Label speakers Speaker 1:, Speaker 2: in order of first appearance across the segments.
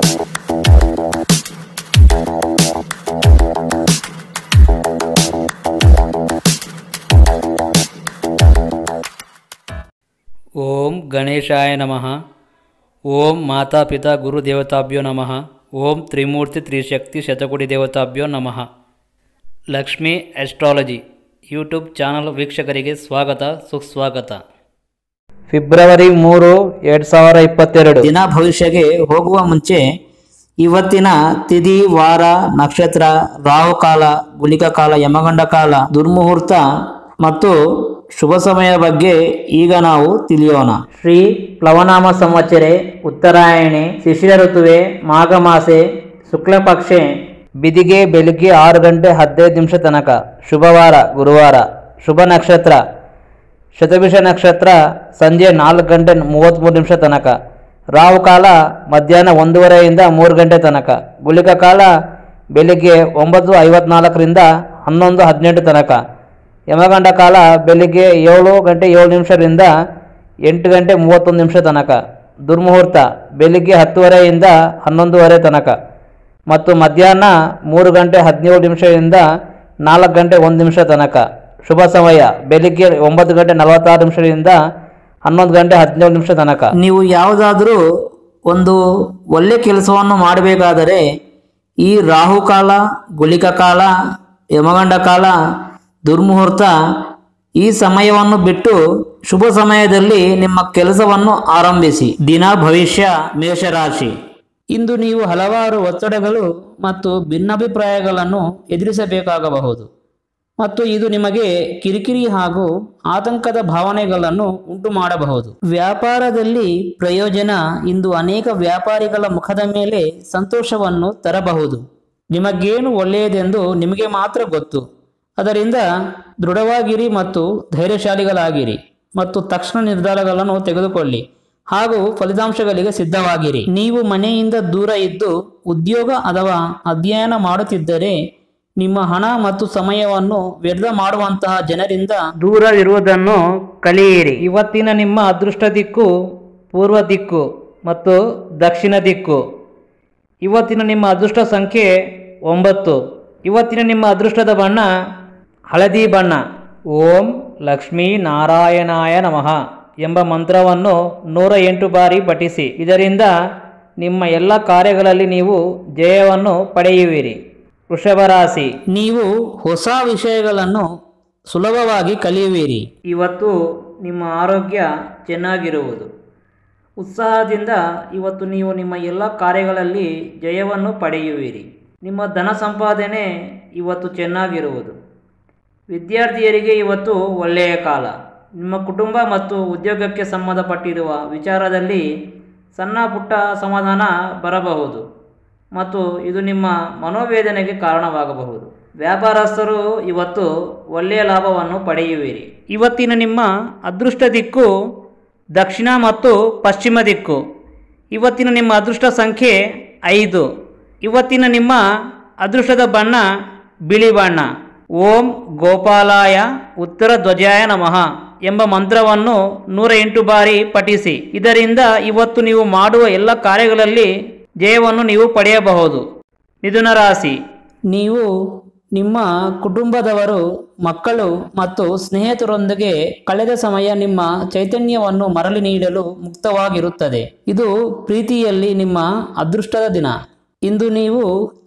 Speaker 1: ಓಂ ಗಣೇಶಾಯ ನಮಃ ಓಂ ಮಾತಾಪಿತಾ ಗುರುದೇವತಾಭ್ಯೋ ನಮಃ ಓಂ ತ್ರಿಮೂರ್ತಿ ತ್ರಿಶಕ್ತಿ ಶತಕೋಟಿ ದೇವತಾಭ್ಯೋ ನಮಃ ಲಕ್ಷ್ಮೀ ಆಸ್ಟ್ರಾಲಜಿ ಯೂಟ್ಯೂಬ್ ಚಾನಲ್ ವೀಕ್ಷಕರಿಗೆ ಸ್ವಾಗತ ಸುಸ್ವಾಗತ ಫೆಬ್ರವರಿ ಮೂರು ಎರಡು ಸಾವಿರ ಇಪ್ಪತ್ತೆರಡು
Speaker 2: ದಿನ ಭವಿಷ್ಯಗೆ ಹೋಗುವ ಮುಂಚೆ ಇವತ್ತಿನ ತಿಥಿ ವಾರ ನಕ್ಷತ್ರ ರಾಹುಕಾಲ ಗುಳಿಕ ಕಾಲ ಯಮಗಂಡ ಕಾಲ ದುರ್ಮುಹೂರ್ತ ಮತ್ತು ಶುಭ ಸಮಯ ಬಗ್ಗೆ ಈಗ ನಾವು ತಿಳಿಯೋಣ
Speaker 1: ಶ್ರೀ ಪ್ಲವನಾಮ ಸಂವತ್ಸರೆ ಉತ್ತರಾಯಣೆ ಶಿಶಿರ ಋತುವೆ ಮಾಘ ಮಾಸೆ ಶುಕ್ಲಪಕ್ಷೆ ಬಿದಿಗೆ ಬೆಳಿಗ್ಗೆ ಆರು ಗಂಟೆ ಹದಿನೈದು ನಿಮಿಷ ತನಕ ಶುಭವಾರ ಗುರುವಾರ ಶುಭ ನಕ್ಷತ್ರ ಶತಭಿಷ ನಕ್ಷತ್ರ ಸಂಜೆ ನಾಲ್ಕು ಗಂಟೆ ಮೂವತ್ತ್ಮೂರು ನಿಮಿಷ ತನಕ ರಾಹು ಕಾಲ ಮಧ್ಯಾಹ್ನ ಒಂದೂವರೆಯಿಂದ ಮೂರು ಗಂಟೆ ತನಕ ಗುಳಿಕ ಕಾಲ ಬೆಳಿಗ್ಗೆ ಒಂಬತ್ತು ಐವತ್ನಾಲ್ಕರಿಂದ ಹನ್ನೊಂದು ಹದಿನೆಂಟು ತನಕ ಯಮಗಂಡ ಕಾಲ ಬೆಳಿಗ್ಗೆ ಏಳು ಗಂಟೆ ಏಳು ನಿಮಿಷದಿಂದ ಎಂಟು ಗಂಟೆ ಮೂವತ್ತೊಂದು ನಿಮಿಷ ತನಕ ದುರ್ಮುಹೂರ್ತ ಬೆಳಿಗ್ಗೆ ಹತ್ತುವರೆಯಿಂದ ಹನ್ನೊಂದುವರೆ ತನಕ ಮತ್ತು ಮಧ್ಯಾಹ್ನ ಮೂರು ಗಂಟೆ ಹದಿನೇಳು ನಿಮಿಷದಿಂದ ನಾಲ್ಕು ಗಂಟೆ ಒಂದು ನಿಮಿಷ ತನಕ ಶುಭ ಸಮಯ ಬೆಳಿಗ್ಗೆ ಒಂಬತ್ತು ಗಂಟೆ ನಲವತ್ತಾರು ನಿಮಿಷದಿಂದ ಹನ್ನೊಂದು ಗಂಟೆ ಹದಿನೇಳು ನಿಮಿಷ ತನಕ
Speaker 2: ನೀವು ಯಾವುದಾದರೂ ಒಂದು ಒಳ್ಳೆ ಕೆಲಸವನ್ನು ಮಾಡಬೇಕಾದರೆ ಈ ರಾಹುಕಾಲ ಗುಳಿಕ ಕಾಲ ಯಮಗಂಡ ಕಾಲ ದುರ್ಮುಹೂರ್ತ ಈ ಸಮಯವನ್ನು ಬಿಟ್ಟು ಶುಭ ಸಮಯದಲ್ಲಿ ನಿಮ್ಮ ಕೆಲಸವನ್ನು ಆರಂಭಿಸಿ ದಿನ ಭವಿಷ್ಯ ಮೇಷರಾಶಿ ಇಂದು ನೀವು ಹಲವಾರು ಒತ್ತಡಗಳು ಮತ್ತು ಭಿನ್ನಾಭಿಪ್ರಾಯಗಳನ್ನು ಎದುರಿಸಬೇಕಾಗಬಹುದು ಮತ್ತು ಇದು ನಿಮಗೆ ಕಿರಿಕಿರಿ ಹಾಗೂ ಆತಂಕದ ಭಾವನೆಗಳನ್ನು ಉಂಟು ಮಾಡಬಹುದು ವ್ಯಾಪಾರದಲ್ಲಿ ಪ್ರಯೋಜನ ಇಂದು ಅನೇಕ ವ್ಯಾಪಾರಿಗಳ ಮುಖದ ಮೇಲೆ ಸಂತೋಷವನ್ನು ತರಬಹುದು ನಿಮಗೇನು ಒಳ್ಳೆಯದೆಂದು ನಿಮಗೆ ಮಾತ್ರ ಗೊತ್ತು ಅದರಿಂದ ದೃಢವಾಗಿರಿ ಮತ್ತು ಧೈರ್ಯಶಾಲಿಗಳಾಗಿರಿ ಮತ್ತು ತಕ್ಷಣ ನಿರ್ಧಾರಗಳನ್ನು ತೆಗೆದುಕೊಳ್ಳಿ ಹಾಗೂ ಫಲಿತಾಂಶಗಳಿಗೆ ಸಿದ್ಧವಾಗಿರಿ ನೀವು ಮನೆಯಿಂದ ದೂರ ಇದ್ದು ಉದ್ಯೋಗ ಅಥವಾ ಅಧ್ಯಯನ ಮಾಡುತ್ತಿದ್ದರೆ ನಿಮ್ಮ ಹಣ ಮತ್ತು ಸಮಯವನ್ನು ವ್ಯರ್ಥ ಮಾಡುವಂತಹ ಜನರಿಂದ
Speaker 1: ದೂರ ಇರುವುದನ್ನು ಕಲಿಯಿರಿ ಇವತ್ತಿನ ನಿಮ್ಮ ಅದೃಷ್ಟ ದಿಕ್ಕು ಪೂರ್ವ ದಿಕ್ಕು ಮತ್ತು ದಕ್ಷಿಣ ದಿಕ್ಕು ಇವತ್ತಿನ ನಿಮ್ಮ ಅದೃಷ್ಟ ಸಂಖ್ಯೆ ಒಂಬತ್ತು ಇವತ್ತಿನ ನಿಮ್ಮ ಅದೃಷ್ಟದ ಬಣ್ಣ ಹಳದಿ ಬಣ್ಣ ಓಂ ಲಕ್ಷ್ಮೀ ನಾರಾಯಣಾಯ ನಮಃ ಎಂಬ ಮಂತ್ರವನ್ನು ನೂರ ಎಂಟು ಬಾರಿ ಪಠಿಸಿ ಇದರಿಂದ ನಿಮ್ಮ ಎಲ್ಲ ಕಾರ್ಯಗಳಲ್ಲಿ ನೀವು ಜಯವನ್ನು ಪಡೆಯುವಿರಿ ವೃಷಭ ರಾಶಿ
Speaker 2: ನೀವು ಹೊಸ ವಿಷಯಗಳನ್ನು ಸುಲಭವಾಗಿ ಕಲಿಯುವಿರಿ
Speaker 1: ಇವತ್ತು ನಿಮ್ಮ ಆರೋಗ್ಯ ಚೆನ್ನಾಗಿರುವುದು ಉತ್ಸಾಹದಿಂದ ಇವತ್ತು ನೀವು ನಿಮ್ಮ ಎಲ್ಲ ಕಾರ್ಯಗಳಲ್ಲಿ ಜಯವನ್ನು ಪಡೆಯುವಿರಿ ನಿಮ್ಮ ಧನ ಸಂಪಾದನೆ ಇವತ್ತು ಚೆನ್ನಾಗಿರುವುದು ವಿದ್ಯಾರ್ಥಿಯರಿಗೆ ಇವತ್ತು ಒಳ್ಳೆಯ ಕಾಲ ನಿಮ್ಮ ಕುಟುಂಬ ಮತ್ತು ಉದ್ಯೋಗಕ್ಕೆ ಸಂಬಂಧಪಟ್ಟಿರುವ ವಿಚಾರದಲ್ಲಿ ಸಣ್ಣ ಪುಟ್ಟ ಸಮಾಧಾನ ಬರಬಹುದು ಮತ್ತು ಇದು ನಿಮ್ಮ ಮನೋವೇದನೆಗೆ ಕಾರಣವಾಗಬಹುದು ವ್ಯಾಪಾರಸ್ಥರು ಇವತ್ತು ಒಳ್ಳೆಯ ಲಾಭವನ್ನು ಪಡೆಯುವಿರಿ ಇವತ್ತಿನ ನಿಮ್ಮ ಅದೃಷ್ಟ ದಿಕ್ಕು ದಕ್ಷಿಣ ಮತ್ತು ಪಶ್ಚಿಮ ದಿಕ್ಕು ಇವತ್ತಿನ ನಿಮ್ಮ ಅದೃಷ್ಟ ಸಂಖ್ಯೆ ಐದು ಇವತ್ತಿನ ನಿಮ್ಮ ಅದೃಷ್ಟದ ಬಣ್ಣ ಬಿಳಿ ಬಣ್ಣ ಓಂ ಗೋಪಾಲಾಯ ಉತ್ತರ ಧ್ವಜಾಯ ನಮಃ ಎಂಬ ಮಂತ್ರವನ್ನು ನೂರ ಎಂಟು ಬಾರಿ ಪಠಿಸಿ ಇದರಿಂದ ಇವತ್ತು ನೀವು ಮಾಡುವ ಎಲ್ಲ ಕಾರ್ಯಗಳಲ್ಲಿ ಜಯವನ್ನು ನೀವು ಪಡೆಯಬಹುದು ಮಿಥುನ ರಾಶಿ
Speaker 2: ನೀವು ನಿಮ್ಮ ಕುಟುಂಬದವರು ಮಕ್ಕಳು ಮತ್ತು ಸ್ನೇಹಿತರೊಂದಿಗೆ ಕಳೆದ ಸಮಯ ನಿಮ್ಮ ಚೈತನ್ಯವನ್ನು ಮರಳಿ ನೀಡಲು ಮುಕ್ತವಾಗಿರುತ್ತದೆ ಇದು ಪ್ರೀತಿಯಲ್ಲಿ ನಿಮ್ಮ ಅದೃಷ್ಟದ ದಿನ ಇಂದು ನೀವು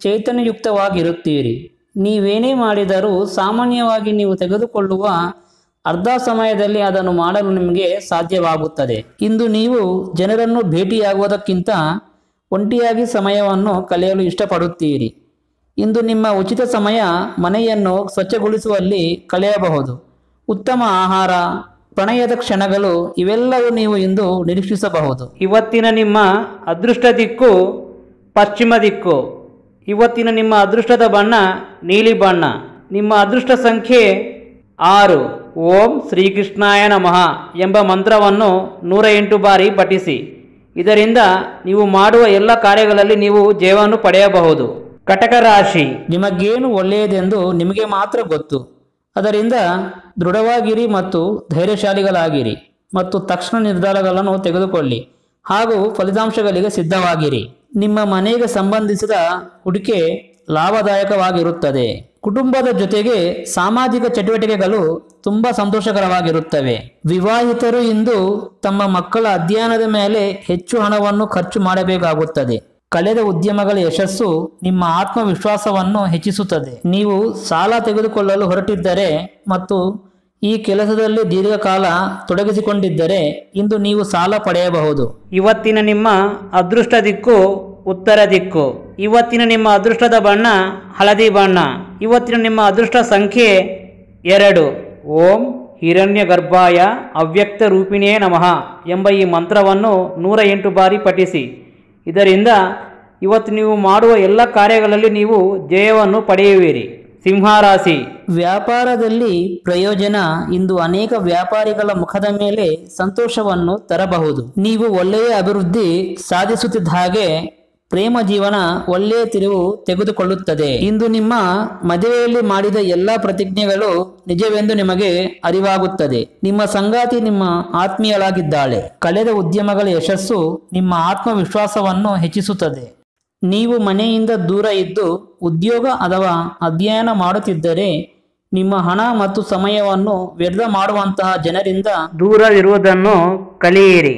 Speaker 2: ಚೈತನ್ಯಯುಕ್ತವಾಗಿರುತ್ತೀರಿ ನೀವೇನೇ ಮಾಡಿದರೂ ಸಾಮಾನ್ಯವಾಗಿ ನೀವು ತೆಗೆದುಕೊಳ್ಳುವ ಅರ್ಧ ಸಮಯದಲ್ಲಿ ಅದನ್ನು ಮಾಡಲು ನಿಮಗೆ ಸಾಧ್ಯವಾಗುತ್ತದೆ ಇಂದು ನೀವು ಜನರನ್ನು ಭೇಟಿಯಾಗುವುದಕ್ಕಿಂತ ಒಂಟಿಯಾಗಿ ಸಮಯವನ್ನು ಕಳೆಯಲು ಇಷ್ಟಪಡುತ್ತೀರಿ ಇಂದು ನಿಮ್ಮ ಉಚಿತ ಸಮಯ ಮನೆಯನ್ನು ಸ್ವಚ್ಛಗೊಳಿಸುವಲ್ಲಿ ಕಳೆಯಬಹುದು ಉತ್ತಮ ಆಹಾರ ಪ್ರಣಯದ ಕ್ಷಣಗಳು ಇವೆಲ್ಲವೂ ನೀವು ಇಂದು ನಿರೀಕ್ಷಿಸಬಹುದು
Speaker 1: ಇವತ್ತಿನ ನಿಮ್ಮ ಅದೃಷ್ಟ ದಿಕ್ಕು ಪಶ್ಚಿಮ ದಿಕ್ಕು ಇವತ್ತಿನ ನಿಮ್ಮ ಅದೃಷ್ಟದ ಬಣ್ಣ ನೀಲಿ ಬಣ್ಣ ನಿಮ್ಮ ಅದೃಷ್ಟ ಸಂಖ್ಯೆ ಆರು ಓಂ ಶ್ರೀಕೃಷ್ಣಾಯ ನಮಃ ಎಂಬ ಮಂತ್ರವನ್ನು ನೂರ ಎಂಟು ಬಾರಿ ಪಠಿಸಿ ಇದರಿಂದ ನೀವು ಮಾಡುವ ಎಲ್ಲ ಕಾರ್ಯಗಳಲ್ಲಿ ನೀವು ಜಯವನ್ನು ಪಡೆಯಬಹುದು ಕಟಕ ರಾಶಿ
Speaker 2: ನಿಮಗೇನು ಒಳ್ಳೆಯದೆಂದು ನಿಮಗೆ ಮಾತ್ರ ಗೊತ್ತು ಅದರಿಂದ ದೃಢವಾಗಿರಿ ಮತ್ತು ಧೈರ್ಯಶಾಲಿಗಳಾಗಿರಿ ಮತ್ತು ತಕ್ಷಣ ನಿರ್ಧಾರಗಳನ್ನು ತೆಗೆದುಕೊಳ್ಳಿ ಹಾಗೂ ಫಲಿತಾಂಶಗಳಿಗೆ ಸಿದ್ಧವಾಗಿರಿ ನಿಮ್ಮ ಮನೆಗೆ ಸಂಬಂಧಿಸಿದ ಹೂಡಿಕೆ ಲಾಭದಾಯಕವಾಗಿರುತ್ತದೆ ಕುಟುಂಬದ ಜೊತೆಗೆ ಸಾಮಾಜಿಕ ಚಟುವಟಿಕೆಗಳು ತುಂಬಾ ಸಂತೋಷಕರವಾಗಿರುತ್ತವೆ ವಿವಾಹಿತರು ಇಂದು ತಮ್ಮ ಮಕ್ಕಳ ಅಧ್ಯಯನದ ಮೇಲೆ ಹೆಚ್ಚು ಹಣವನ್ನು ಖರ್ಚು ಮಾಡಬೇಕಾಗುತ್ತದೆ ಕಳೆದ ಉದ್ಯಮಗಳ ಯಶಸ್ಸು ನಿಮ್ಮ ಆತ್ಮವಿಶ್ವಾಸವನ್ನು ಹೆಚ್ಚಿಸುತ್ತದೆ ನೀವು ಸಾಲ ತೆಗೆದುಕೊಳ್ಳಲು ಹೊರಟಿದ್ದರೆ ಮತ್ತು ಈ ಕೆಲಸದಲ್ಲಿ ದೀರ್ಘಕಾಲ ತೊಡಗಿಸಿಕೊಂಡಿದ್ದರೆ ಇಂದು ನೀವು ಸಾಲ ಪಡೆಯಬಹುದು
Speaker 1: ಇವತ್ತಿನ ನಿಮ್ಮ ಅದೃಷ್ಟ ದಿಕ್ಕು ಉತ್ತರ ದಿಕ್ಕು ಇವತ್ತಿನ ನಿಮ್ಮ ಅದೃಷ್ಟದ ಬಣ್ಣ ಹಳದಿ ಬಣ್ಣ ಇವತ್ತಿನ ನಿಮ್ಮ ಅದೃಷ್ಟ ಸಂಖ್ಯೆ ಎರಡು ಓಂ ಹಿರಣ್ಯ ಗರ್ಭಾಯ ಅವ್ಯಕ್ತ ರೂಪಿಣಿಯೇ ನಮಃ ಎಂಬ ಈ ಮಂತ್ರವನ್ನು ನೂರ ಎಂಟು ಬಾರಿ ಪಠಿಸಿ ಇದರಿಂದ ಇವತ್ತು ನೀವು ಮಾಡುವ ಎಲ್ಲ ಕಾರ್ಯಗಳಲ್ಲಿ ನೀವು ಜಯವನ್ನು ಪಡೆಯುವಿರಿ ಸಿಂಹರಾಶಿ
Speaker 2: ವ್ಯಾಪಾರದಲ್ಲಿ ಪ್ರಯೋಜನ ಇಂದು ಅನೇಕ ವ್ಯಾಪಾರಿಗಳ ಮುಖದ ಮೇಲೆ ಸಂತೋಷವನ್ನು ತರಬಹುದು ನೀವು ಒಳ್ಳೆಯ ಅಭಿವೃದ್ಧಿ ಸಾಧಿಸುತ್ತಿದ್ದ ಹಾಗೆ ಪ್ರೇಮ ಜೀವನ ಒಳ್ಳೆಯ ತಿರುವು ತೆಗೆದುಕೊಳ್ಳುತ್ತದೆ ಇಂದು ನಿಮ್ಮ ಮದುವೆಯಲ್ಲಿ ಮಾಡಿದ ಎಲ್ಲಾ ಪ್ರತಿಜ್ಞೆಗಳು ನಿಜವೆಂದು ನಿಮಗೆ ಅರಿವಾಗುತ್ತದೆ ನಿಮ್ಮ ಸಂಗಾತಿ ನಿಮ್ಮ ಆತ್ಮೀಯಳಾಗಿದ್ದಾಳೆ ಕಳೆದ ಉದ್ಯಮಗಳ ಯಶಸ್ಸು ನಿಮ್ಮ ಆತ್ಮವಿಶ್ವಾಸವನ್ನು ಹೆಚ್ಚಿಸುತ್ತದೆ ನೀವು ಮನೆಯಿಂದ ದೂರ ಇದ್ದು ಉದ್ಯೋಗ ಅಥವಾ ಅಧ್ಯಯನ ಮಾಡುತ್ತಿದ್ದರೆ ನಿಮ್ಮ ಹಣ ಮತ್ತು ಸಮಯವನ್ನು ವ್ಯರ್ಥ ಮಾಡುವಂತಹ ಜನರಿಂದ
Speaker 1: ದೂರವಿರುವುದನ್ನು ಕಲಿಯಿರಿ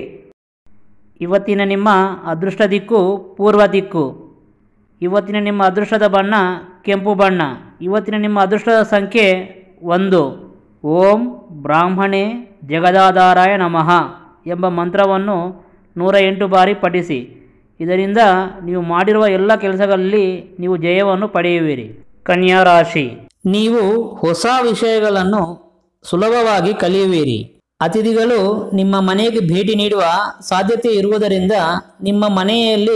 Speaker 1: ಇವತ್ತಿನ ನಿಮ್ಮ ಅದೃಷ್ಟ ದಿಕ್ಕು ಪೂರ್ವ ದಿಕ್ಕು ಇವತ್ತಿನ ನಿಮ್ಮ ಅದೃಷ್ಟದ ಬಣ್ಣ ಕೆಂಪು ಬಣ್ಣ ಇವತ್ತಿನ ನಿಮ್ಮ ಅದೃಷ್ಟದ ಸಂಖ್ಯೆ ಒಂದು ಓಂ ಬ್ರಾಹ್ಮಣೆ ಜಗದಾಧಾರಾಯ ನಮಃ ಎಂಬ ಮಂತ್ರವನ್ನು ನೂರ ಎಂಟು ಬಾರಿ ಪಠಿಸಿ ಇದರಿಂದ ನೀವು ಮಾಡಿರುವ ಎಲ್ಲ ಕೆಲಸಗಳಲ್ಲಿ ನೀವು ಜಯವನ್ನು ಪಡೆಯುವಿರಿ ಕನ್ಯಾ ರಾಶಿ
Speaker 2: ನೀವು ಹೊಸ ವಿಷಯಗಳನ್ನು ಸುಲಭವಾಗಿ ಕಲಿಯುವಿರಿ ಅತಿಥಿಗಳು ನಿಮ್ಮ ಮನೆಗೆ ಭೇಟಿ ನೀಡುವ ಸಾಧ್ಯತೆ ಇರುವುದರಿಂದ ನಿಮ್ಮ ಮನೆಯಲ್ಲಿ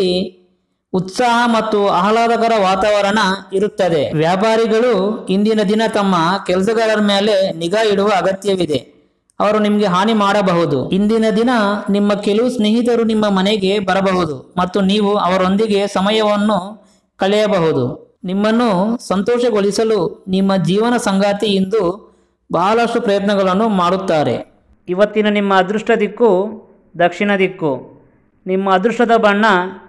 Speaker 2: ಉತ್ಸಾಹ ಮತ್ತು ಆಹ್ಲಾದಕರ ವಾತಾವರಣ ಇರುತ್ತದೆ ವ್ಯಾಪಾರಿಗಳು ಇಂದಿನ ದಿನ ತಮ್ಮ ಕೆಲಸಗಾರರ ಮೇಲೆ ನಿಗಾ ಇಡುವ ಅಗತ್ಯವಿದೆ ಅವರು ನಿಮಗೆ ಹಾನಿ ಮಾಡಬಹುದು ಇಂದಿನ ದಿನ ನಿಮ್ಮ ಕೆಲವು ಸ್ನೇಹಿತರು ನಿಮ್ಮ ಮನೆಗೆ ಬರಬಹುದು ಮತ್ತು ನೀವು ಅವರೊಂದಿಗೆ ಸಮಯವನ್ನು ಕಳೆಯಬಹುದು ನಿಮ್ಮನ್ನು ಸಂತೋಷಗೊಳಿಸಲು ನಿಮ್ಮ ಜೀವನ ಸಂಗಾತಿ ಇಂದು ಬಹಳಷ್ಟು ಪ್ರಯತ್ನಗಳನ್ನು ಮಾಡುತ್ತಾರೆ
Speaker 1: ಇವತ್ತಿನ ನಿಮ್ಮ ಅದೃಷ್ಟ ದಿಕ್ಕು ದಕ್ಷಿಣ ದಿಕ್ಕು ನಿಮ್ಮ ಅದೃಷ್ಟದ ಬಣ್ಣ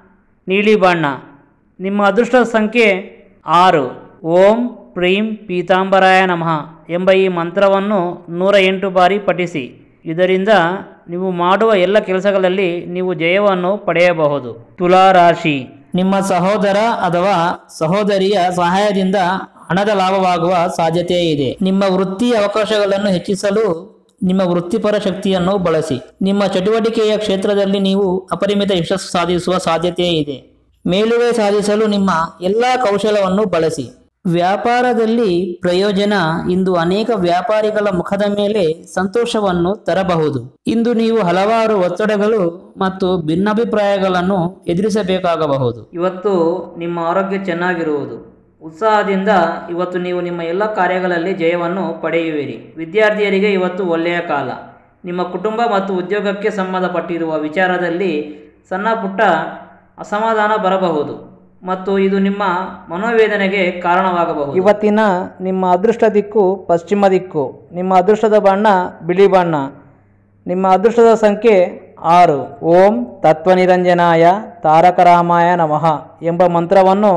Speaker 1: ನೀಲಿ ಬಣ್ಣ ನಿಮ್ಮ ಅದೃಷ್ಟದ ಸಂಖ್ಯೆ ಆರು ಓಂ ಪ್ರೀಂ ಪೀತಾಂಬರಾಯ ನಮಃ ಎಂಬ ಈ ಮಂತ್ರವನ್ನು ನೂರ ಎಂಟು ಬಾರಿ ಪಠಿಸಿ ಇದರಿಂದ ನೀವು ಮಾಡುವ ಎಲ್ಲ ಕೆಲಸಗಳಲ್ಲಿ ನೀವು ಜಯವನ್ನು ಪಡೆಯಬಹುದು ತುಲಾ ರಾಶಿ
Speaker 2: ನಿಮ್ಮ ಸಹೋದರ ಅಥವಾ ಸಹೋದರಿಯ ಸಹಾಯದಿಂದ ಹಣದ ಲಾಭವಾಗುವ ಸಾಧ್ಯತೆ ಇದೆ ನಿಮ್ಮ ವೃತ್ತಿ ಅವಕಾಶಗಳನ್ನು ಹೆಚ್ಚಿಸಲು ನಿಮ್ಮ ವೃತ್ತಿಪರ ಶಕ್ತಿಯನ್ನು ಬಳಸಿ ನಿಮ್ಮ ಚಟುವಟಿಕೆಯ ಕ್ಷೇತ್ರದಲ್ಲಿ ನೀವು ಅಪರಿಮಿತ ಯಶಸ್ಸು ಸಾಧಿಸುವ ಸಾಧ್ಯತೆ ಇದೆ ಮೇಲುಗೈ ಸಾಧಿಸಲು ನಿಮ್ಮ ಎಲ್ಲಾ ಕೌಶಲವನ್ನು ಬಳಸಿ ವ್ಯಾಪಾರದಲ್ಲಿ ಪ್ರಯೋಜನ ಇಂದು ಅನೇಕ ವ್ಯಾಪಾರಿಗಳ ಮುಖದ ಮೇಲೆ ಸಂತೋಷವನ್ನು ತರಬಹುದು ಇಂದು ನೀವು ಹಲವಾರು ಒತ್ತಡಗಳು ಮತ್ತು ಭಿನ್ನಾಭಿಪ್ರಾಯಗಳನ್ನು ಎದುರಿಸಬೇಕಾಗಬಹುದು
Speaker 1: ಇವತ್ತು ನಿಮ್ಮ ಆರೋಗ್ಯ ಚೆನ್ನಾಗಿರುವುದು ಉತ್ಸಾಹದಿಂದ ಇವತ್ತು ನೀವು ನಿಮ್ಮ ಎಲ್ಲ ಕಾರ್ಯಗಳಲ್ಲಿ ಜಯವನ್ನು ಪಡೆಯುವಿರಿ ವಿದ್ಯಾರ್ಥಿಯರಿಗೆ ಇವತ್ತು ಒಳ್ಳೆಯ ಕಾಲ ನಿಮ್ಮ ಕುಟುಂಬ ಮತ್ತು ಉದ್ಯೋಗಕ್ಕೆ ಸಂಬಂಧಪಟ್ಟಿರುವ ವಿಚಾರದಲ್ಲಿ ಸಣ್ಣ ಪುಟ್ಟ ಅಸಮಾಧಾನ ಬರಬಹುದು ಮತ್ತು ಇದು ನಿಮ್ಮ ಮನೋವೇದನೆಗೆ ಕಾರಣವಾಗಬಹುದು ಇವತ್ತಿನ ನಿಮ್ಮ ಅದೃಷ್ಟ ದಿಕ್ಕು ಪಶ್ಚಿಮ ದಿಕ್ಕು ನಿಮ್ಮ ಅದೃಷ್ಟದ ಬಣ್ಣ ಬಿಳಿ ಬಣ್ಣ ನಿಮ್ಮ ಅದೃಷ್ಟದ ಸಂಖ್ಯೆ ಆರು ಓಂ ತತ್ವನಿರಂಜನಾಯ ತಾರಕರಾಮಾಯ ನಮಃ ಎಂಬ ಮಂತ್ರವನ್ನು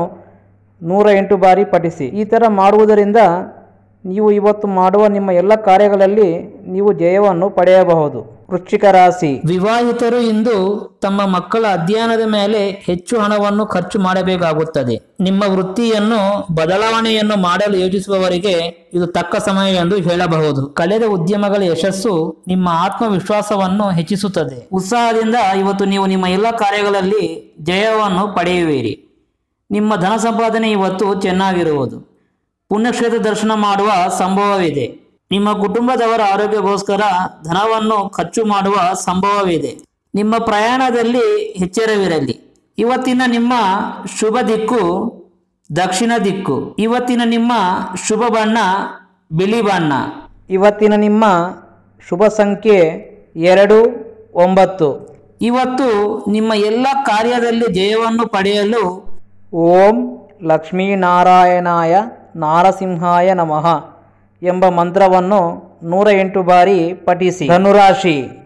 Speaker 1: ನೂರ ಎಂಟು ಬಾರಿ ಪಠಿಸಿ ಈ ಥರ ಮಾಡುವುದರಿಂದ ನೀವು ಇವತ್ತು ಮಾಡುವ ನಿಮ್ಮ ಎಲ್ಲ ಕಾರ್ಯಗಳಲ್ಲಿ ನೀವು ಜಯವನ್ನು ಪಡೆಯಬಹುದು ವೃಶ್ಚಿಕ ರಾಶಿ
Speaker 2: ವಿವಾಹಿತರು ಇಂದು ತಮ್ಮ ಮಕ್ಕಳ ಅಧ್ಯಯನದ ಮೇಲೆ ಹೆಚ್ಚು ಹಣವನ್ನು ಖರ್ಚು ಮಾಡಬೇಕಾಗುತ್ತದೆ ನಿಮ್ಮ ವೃತ್ತಿಯನ್ನು ಬದಲಾವಣೆಯನ್ನು ಮಾಡಲು ಯೋಚಿಸುವವರಿಗೆ ಇದು ತಕ್ಕ ಸಮಯ ಎಂದು ಹೇಳಬಹುದು ಕಳೆದ ಉದ್ಯಮಗಳ ಯಶಸ್ಸು ನಿಮ್ಮ ಆತ್ಮವಿಶ್ವಾಸವನ್ನು ಹೆಚ್ಚಿಸುತ್ತದೆ ಉತ್ಸಾಹದಿಂದ ಇವತ್ತು ನೀವು ನಿಮ್ಮ ಎಲ್ಲ ಕಾರ್ಯಗಳಲ್ಲಿ ಜಯವನ್ನು ಪಡೆಯುವಿರಿ ನಿಮ್ಮ ಧನ ಸಂಪಾದನೆ ಇವತ್ತು ಚೆನ್ನಾಗಿರುವುದು ಪುಣ್ಯಕ್ಷೇತ್ರ ದರ್ಶನ ಮಾಡುವ ಸಂಭವವಿದೆ ನಿಮ್ಮ ಕುಟುಂಬದವರ ಆರೋಗ್ಯಕ್ಕೋಸ್ಕರ ಧನವನ್ನು ಖರ್ಚು ಮಾಡುವ ಸಂಭವವಿದೆ ನಿಮ್ಮ ಪ್ರಯಾಣದಲ್ಲಿ ಎಚ್ಚರವಿರಲಿ ಇವತ್ತಿನ ನಿಮ್ಮ ಶುಭ ದಿಕ್ಕು ದಕ್ಷಿಣ ದಿಕ್ಕು ಇವತ್ತಿನ ನಿಮ್ಮ ಶುಭ ಬಣ್ಣ ಬಿಳಿ ಬಣ್ಣ
Speaker 1: ಇವತ್ತಿನ ನಿಮ್ಮ ಶುಭ ಸಂಖ್ಯೆ ಎರಡು ಒಂಬತ್ತು
Speaker 2: ಇವತ್ತು ನಿಮ್ಮ ಎಲ್ಲ ಕಾರ್ಯದಲ್ಲಿ ಜಯವನ್ನು ಪಡೆಯಲು
Speaker 1: ಓಂ ಲಕ್ಷ್ಮೀನಾರಾಯಣಾಯ ನಾರಸಿಂಹಾಯ ನಮಃ ಎಂಬ ಮಂತ್ರವನ್ನು ನೂರ ಎಂಟು ಬಾರಿ ಪಠಿಸಿ ಧನುರಾಶಿ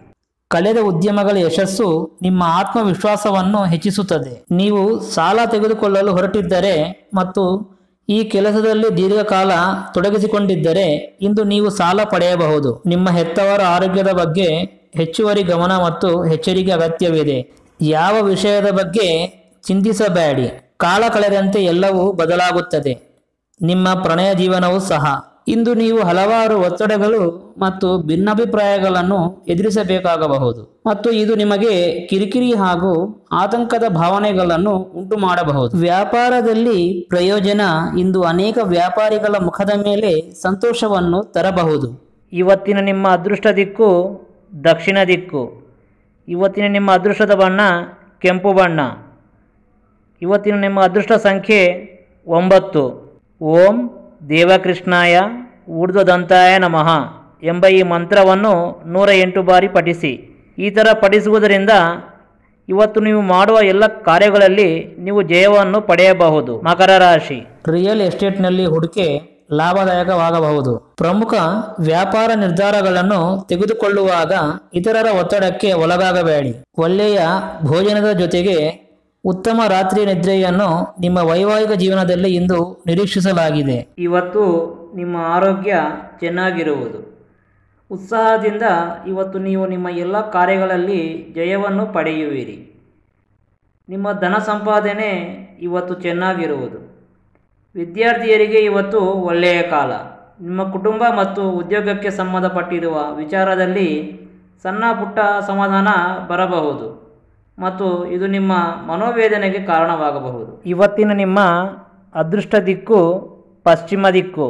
Speaker 2: ಕಳೆದ ಉದ್ಯಮಗಳ ಯಶಸ್ಸು ನಿಮ್ಮ ಆತ್ಮವಿಶ್ವಾಸವನ್ನು ಹೆಚ್ಚಿಸುತ್ತದೆ ನೀವು ಸಾಲ ತೆಗೆದುಕೊಳ್ಳಲು ಹೊರಟಿದ್ದರೆ ಮತ್ತು ಈ ಕೆಲಸದಲ್ಲಿ ದೀರ್ಘಕಾಲ ತೊಡಗಿಸಿಕೊಂಡಿದ್ದರೆ ಇಂದು ನೀವು ಸಾಲ ಪಡೆಯಬಹುದು ನಿಮ್ಮ ಹೆತ್ತವರ ಆರೋಗ್ಯದ ಬಗ್ಗೆ ಹೆಚ್ಚುವರಿ ಗಮನ ಮತ್ತು ಎಚ್ಚರಿಕೆ ಅಗತ್ಯವಿದೆ ಯಾವ ವಿಷಯದ ಬಗ್ಗೆ ಚಿಂತಿಸಬೇಡಿ ಕಾಲ ಕಳೆದಂತೆ ಎಲ್ಲವೂ ಬದಲಾಗುತ್ತದೆ ನಿಮ್ಮ ಪ್ರಣಯ ಜೀವನವೂ ಸಹ ಇಂದು ನೀವು ಹಲವಾರು ಒತ್ತಡಗಳು ಮತ್ತು ಭಿನ್ನಾಭಿಪ್ರಾಯಗಳನ್ನು ಎದುರಿಸಬೇಕಾಗಬಹುದು ಮತ್ತು ಇದು ನಿಮಗೆ ಕಿರಿಕಿರಿ ಹಾಗೂ ಆತಂಕದ ಭಾವನೆಗಳನ್ನು ಉಂಟು ಮಾಡಬಹುದು ವ್ಯಾಪಾರದಲ್ಲಿ ಪ್ರಯೋಜನ ಇಂದು ಅನೇಕ ವ್ಯಾಪಾರಿಗಳ ಮುಖದ ಮೇಲೆ ಸಂತೋಷವನ್ನು ತರಬಹುದು
Speaker 1: ಇವತ್ತಿನ ನಿಮ್ಮ ಅದೃಷ್ಟ ದಿಕ್ಕು ದಕ್ಷಿಣ ದಿಕ್ಕು ಇವತ್ತಿನ ನಿಮ್ಮ ಅದೃಷ್ಟದ ಬಣ್ಣ ಕೆಂಪು ಬಣ್ಣ ಇವತ್ತಿನ ನಿಮ್ಮ ಅದೃಷ್ಟ ಸಂಖ್ಯೆ ಒಂಬತ್ತು ಓಂ ದೇವಕೃಷ್ಣಾಯ ಊರ್ಧ್ವದಂತಾಯ ನಮಃ ಎಂಬ ಈ ಮಂತ್ರವನ್ನು ನೂರ ಎಂಟು ಬಾರಿ ಪಠಿಸಿ ಈ ಥರ ಪಠಿಸುವುದರಿಂದ ಇವತ್ತು ನೀವು ಮಾಡುವ ಎಲ್ಲ ಕಾರ್ಯಗಳಲ್ಲಿ ನೀವು ಜಯವನ್ನು ಪಡೆಯಬಹುದು ಮಕರ ರಾಶಿ
Speaker 2: ರಿಯಲ್ ಎಸ್ಟೇಟ್ನಲ್ಲಿ ಹೂಡಿಕೆ ಲಾಭದಾಯಕವಾಗಬಹುದು ಪ್ರಮುಖ ವ್ಯಾಪಾರ ನಿರ್ಧಾರಗಳನ್ನು ತೆಗೆದುಕೊಳ್ಳುವಾಗ ಇತರರ ಒತ್ತಡಕ್ಕೆ ಒಳಗಾಗಬೇಡಿ ಒಳ್ಳೆಯ ಭೋಜನದ ಜೊತೆಗೆ ಉತ್ತಮ ರಾತ್ರಿ ನಿದ್ರೆಯನ್ನು ನಿಮ್ಮ ವೈವಾಹಿಕ ಜೀವನದಲ್ಲಿ ಇಂದು ನಿರೀಕ್ಷಿಸಲಾಗಿದೆ
Speaker 1: ಇವತ್ತು ನಿಮ್ಮ ಆರೋಗ್ಯ ಚೆನ್ನಾಗಿರುವುದು ಉತ್ಸಾಹದಿಂದ ಇವತ್ತು ನೀವು ನಿಮ್ಮ ಎಲ್ಲ ಕಾರ್ಯಗಳಲ್ಲಿ ಜಯವನ್ನು ಪಡೆಯುವಿರಿ ನಿಮ್ಮ ಧನ ಸಂಪಾದನೆ ಇವತ್ತು ಚೆನ್ನಾಗಿರುವುದು ವಿದ್ಯಾರ್ಥಿಯರಿಗೆ ಇವತ್ತು ಒಳ್ಳೆಯ ಕಾಲ ನಿಮ್ಮ ಕುಟುಂಬ ಮತ್ತು ಉದ್ಯೋಗಕ್ಕೆ ಸಂಬಂಧಪಟ್ಟಿರುವ ವಿಚಾರದಲ್ಲಿ ಸಣ್ಣ ಪುಟ್ಟ ಸಮಾಧಾನ ಬರಬಹುದು ಮತ್ತು ಇದು ನಿಮ್ಮ ಮನೋವೇದನೆಗೆ ಕಾರಣವಾಗಬಹುದು ಇವತ್ತಿನ ನಿಮ್ಮ ಅದೃಷ್ಟ ದಿಕ್ಕು ಪಶ್ಚಿಮ ದಿಕ್ಕು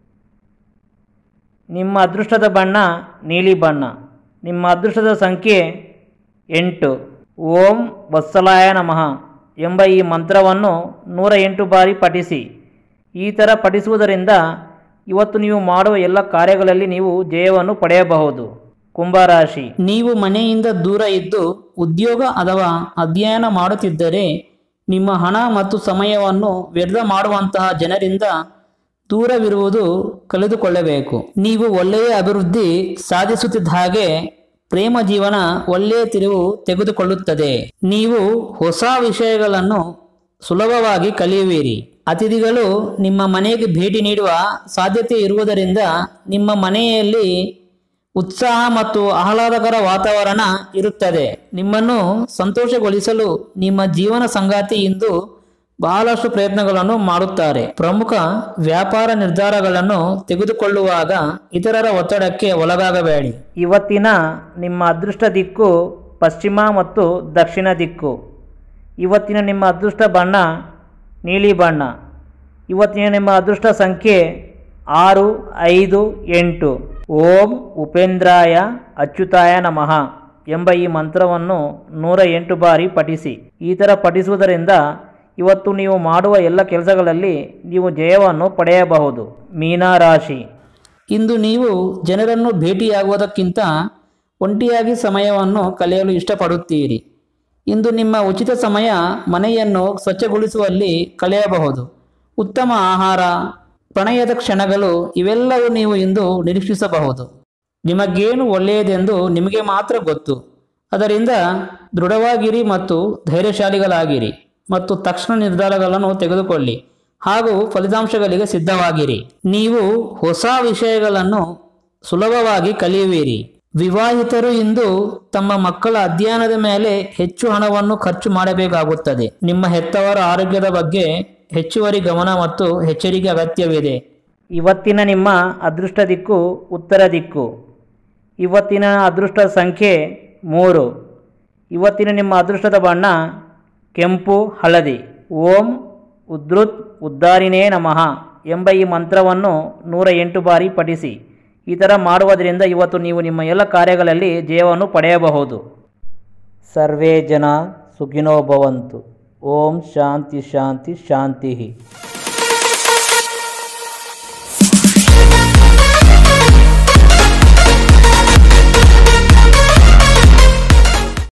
Speaker 1: ನಿಮ್ಮ ಅದೃಷ್ಟದ ಬಣ್ಣ ನೀಲಿ ಬಣ್ಣ ನಿಮ್ಮ ಅದೃಷ್ಟದ ಸಂಖ್ಯೆ ಎಂಟು ಓಂ ವತ್ಸಲಾಯ ನಮಃ ಎಂಬ ಈ ಮಂತ್ರವನ್ನು ನೂರ ಎಂಟು ಬಾರಿ ಪಠಿಸಿ ಈ ಥರ ಪಠಿಸುವುದರಿಂದ ಇವತ್ತು ನೀವು ಮಾಡುವ ಎಲ್ಲ ಕಾರ್ಯಗಳಲ್ಲಿ ನೀವು ಜಯವನ್ನು ಪಡೆಯಬಹುದು ಕುಂಭರಾಶಿ
Speaker 2: ನೀವು ಮನೆಯಿಂದ ದೂರ ಇದ್ದು ಉದ್ಯೋಗ ಅಥವಾ ಅಧ್ಯಯನ ಮಾಡುತ್ತಿದ್ದರೆ ನಿಮ್ಮ ಹಣ ಮತ್ತು ಸಮಯವನ್ನು ವ್ಯರ್ಥ ಮಾಡುವಂತಹ ಜನರಿಂದ ದೂರವಿರುವುದು ಕಳೆದುಕೊಳ್ಳಬೇಕು ನೀವು ಒಳ್ಳೆಯ ಅಭಿವೃದ್ಧಿ ಸಾಧಿಸುತ್ತಿದ್ದ ಹಾಗೆ ಪ್ರೇಮ ಜೀವನ ಒಳ್ಳೆಯ ತಿರುವು ತೆಗೆದುಕೊಳ್ಳುತ್ತದೆ ನೀವು ಹೊಸ ವಿಷಯಗಳನ್ನು ಸುಲಭವಾಗಿ ಕಲಿಯುವಿರಿ ಅತಿಥಿಗಳು ನಿಮ್ಮ ಮನೆಗೆ ಭೇಟಿ ನೀಡುವ ಸಾಧ್ಯತೆ ಇರುವುದರಿಂದ ನಿಮ್ಮ ಮನೆಯಲ್ಲಿ ಉತ್ಸಾಹ ಮತ್ತು ಆಹ್ಲಾದಕರ ವಾತಾವರಣ ಇರುತ್ತದೆ ನಿಮ್ಮನ್ನು ಸಂತೋಷಗೊಳಿಸಲು ನಿಮ್ಮ ಜೀವನ ಸಂಗಾತಿ ಇಂದು ಬಹಳಷ್ಟು ಪ್ರಯತ್ನಗಳನ್ನು ಮಾಡುತ್ತಾರೆ ಪ್ರಮುಖ ವ್ಯಾಪಾರ ನಿರ್ಧಾರಗಳನ್ನು ತೆಗೆದುಕೊಳ್ಳುವಾಗ ಇತರರ ಒತ್ತಡಕ್ಕೆ ಒಳಗಾಗಬೇಡಿ
Speaker 1: ಇವತ್ತಿನ ನಿಮ್ಮ ಅದೃಷ್ಟ ದಿಕ್ಕು ಪಶ್ಚಿಮ ಮತ್ತು ದಕ್ಷಿಣ ದಿಕ್ಕು ಇವತ್ತಿನ ನಿಮ್ಮ ಅದೃಷ್ಟ ಬಣ್ಣ ನೀಲಿ ಬಣ್ಣ ಇವತ್ತಿನ ನಿಮ್ಮ ಅದೃಷ್ಟ ಸಂಖ್ಯೆ ಆರು ಐದು ಎಂಟು ಓಂ ಉಪೇಂದ್ರಾಯ ಅಚ್ಯುತಾಯ ನಮಃ ಎಂಬ ಈ ಮಂತ್ರವನ್ನು ನೂರ ಎಂಟು ಬಾರಿ ಪಠಿಸಿ ಈ ಥರ ಪಠಿಸುವುದರಿಂದ ಇವತ್ತು ನೀವು ಮಾಡುವ ಎಲ್ಲ ಕೆಲಸಗಳಲ್ಲಿ ನೀವು ಜಯವನ್ನು ಪಡೆಯಬಹುದು ಮೀನಾ ರಾಶಿ
Speaker 2: ಇಂದು ನೀವು ಜನರನ್ನು ಭೇಟಿಯಾಗುವುದಕ್ಕಿಂತ ಒಂಟಿಯಾಗಿ ಸಮಯವನ್ನು ಕಳೆಯಲು ಇಷ್ಟಪಡುತ್ತೀರಿ ಇಂದು ನಿಮ್ಮ ಉಚಿತ ಸಮಯ ಮನೆಯನ್ನು ಸ್ವಚ್ಛಗೊಳಿಸುವಲ್ಲಿ ಕಳೆಯಬಹುದು ಉತ್ತಮ ಆಹಾರ ಪ್ರಣಯದ ಕ್ಷಣಗಳು ಇವೆಲ್ಲವೂ ನೀವು ಇಂದು ನಿರೀಕ್ಷಿಸಬಹುದು ನಿಮಗೇನು ಒಳ್ಳೆಯದೆಂದು ನಿಮಗೆ ಮಾತ್ರ ಗೊತ್ತು ಅದರಿಂದ ದೃಢವಾಗಿರಿ ಮತ್ತು ಧೈರ್ಯಶಾಲಿಗಳಾಗಿರಿ ಮತ್ತು ತಕ್ಷಣ ನಿರ್ಧಾರಗಳನ್ನು ತೆಗೆದುಕೊಳ್ಳಿ ಹಾಗೂ ಫಲಿತಾಂಶಗಳಿಗೆ ಸಿದ್ಧವಾಗಿರಿ ನೀವು ಹೊಸ ವಿಷಯಗಳನ್ನು ಸುಲಭವಾಗಿ ಕಲಿಯುವಿರಿ ವಿವಾಹಿತರು ಇಂದು ತಮ್ಮ ಮಕ್ಕಳ ಅಧ್ಯಯನದ ಮೇಲೆ ಹೆಚ್ಚು ಹಣವನ್ನು ಖರ್ಚು ಮಾಡಬೇಕಾಗುತ್ತದೆ ನಿಮ್ಮ ಹೆತ್ತವರ ಆರೋಗ್ಯದ ಬಗ್ಗೆ ಹೆಚ್ಚುವರಿ ಗಮನ ಮತ್ತು ಎಚ್ಚರಿಕೆ ಅಗತ್ಯವಿದೆ
Speaker 1: ಇವತ್ತಿನ ನಿಮ್ಮ ಅದೃಷ್ಟ ದಿಕ್ಕು ಉತ್ತರ ದಿಕ್ಕು ಇವತ್ತಿನ ಅದೃಷ್ಟ ಸಂಖ್ಯೆ ಮೂರು ಇವತ್ತಿನ ನಿಮ್ಮ ಅದೃಷ್ಟದ ಬಣ್ಣ ಕೆಂಪು ಹಳದಿ ಓಂ ಉದ್ರುತ್ ಉದ್ದಾರಿನೇ ನಮಃ ಎಂಬ ಈ ಮಂತ್ರವನ್ನು ನೂರ ಎಂಟು ಬಾರಿ ಪಠಿಸಿ ಈ ಥರ ಮಾಡುವುದರಿಂದ ಇವತ್ತು ನೀವು ನಿಮ್ಮ ಎಲ್ಲ ಕಾರ್ಯಗಳಲ್ಲಿ ಜಯವನ್ನು ಪಡೆಯಬಹುದು ಸರ್ವೇ ಜನ ಸುಖಿನೋ ಭವಂತು ಓಂ ಶಾಂತಿ ಶಾಂತಿ ಶಾಂತಿ